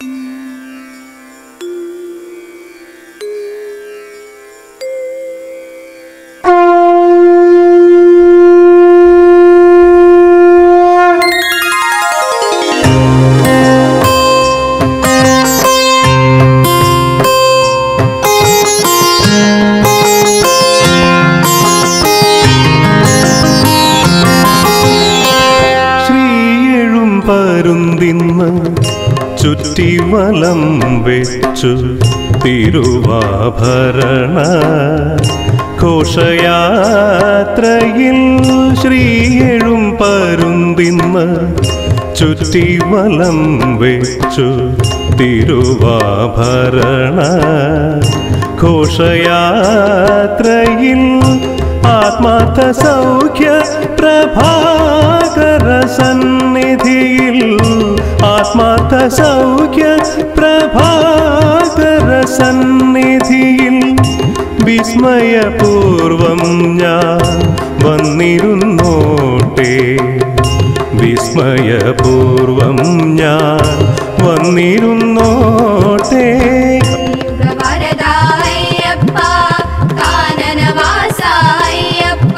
ശ്രീയെഴും പരുന്തിന്ന് ചുറ്റിവലം വെച്ചു തിരുവാഭരണ ഘോഷയാത്രയിൽ ശ്രീയെഴും പരുന്തിന്ന് ചുറ്റിവലം വെച്ചു തിരുവാഭരണ ഘോഷയാത്രയിൽ ആത്മാർത്ഥ സൗഖ്യ പ്രഭാകര സന്നിധിയിൽ ആത്മാർത്ഥ സൗഖ്യ പ്രഭാകര സന്നിധിയിൽ വിസ്മയപൂർവം ഞാൻ വന്നിരുന്നോട്ടെ വിസ്മയപൂർവം ഞാൻ വന്നിരുന്നോട്ടെ യുഗവരദായപ്പ കാനനവാസായപ്പ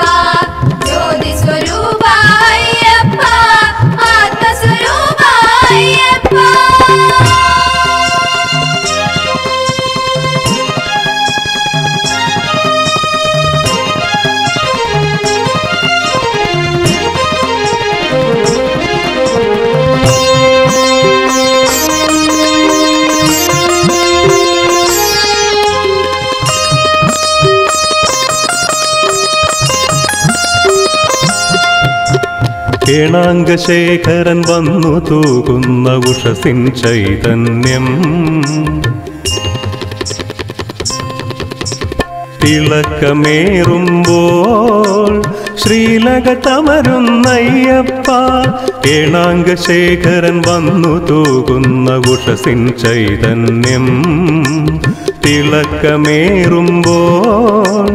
ജ്യോതിസ്വരൂപായപ്പ ആത്മസ്വരൂപായപ്പ ഏണാംഗശേഖരൻ വന്നു തൂകുന്ന ഉഷസിൻ ചൈതന്യം തിളക്കമേറുമ്പോൾ ശ്രീലകത്തമരുന്നയ്യപ്പ ഏണാംഗശേഖരൻ വന്നു തൂകുന്ന ഉഷസിൻ ചൈതന്യം തിളക്കമേറുമ്പോൾ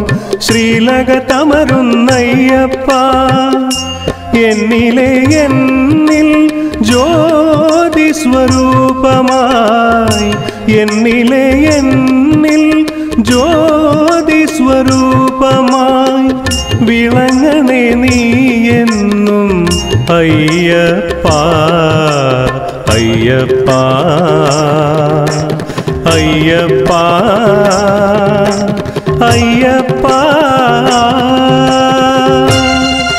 ശ്രീലകത്തമരുന്നയ്യപ്പ എന്നിലെ എന്നിൽ ജ്യോതി സ്വരൂപമായി എന്നിലെ എന്നിൽ ജ്യോതി സ്വരൂപമായി വിളങ്ങണേ നീ എന്നും അയ്യപ്പ അയ്യപ്പ അയ്യപ്പ അയ്യപ്പ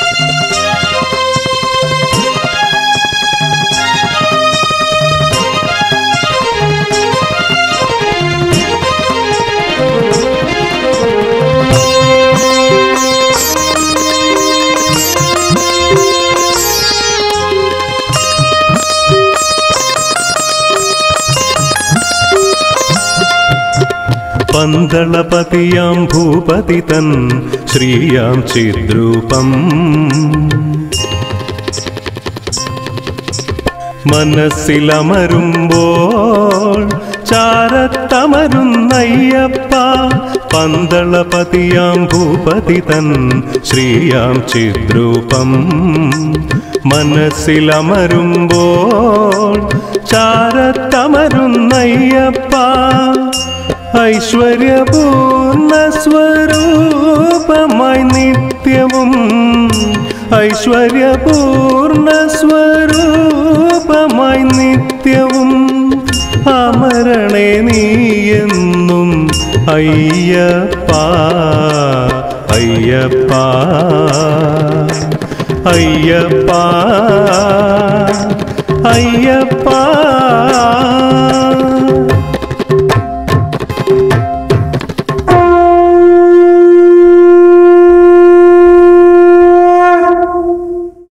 പന്തളപതിയാം ഭൂപതി തൻ ശ്രീയാം ചിദ്രൂപം മനസ്സിലമരുമ്പോൾ ചാരത്തമരുന്നയ്യപ്പ പന്തളപതിയാം ഭൂപതി തൻ ശ്രീയാം ചിദ്രൂപം മനസ്സിലമരുമ്പോൾ ചാരത്തമരുന്നയ്യപ്പ ഐശ്വര്യപൂർണ സ്വരൂപമായി നിത്യവും ഐശ്വര്യപൂർണ സ്വരൂപമായി നിത്യവും അമരണേ നീ എന്നും അയ്യപ്പ അയ്യപ്പ അയ്യപ്പ അയ്യപ്പ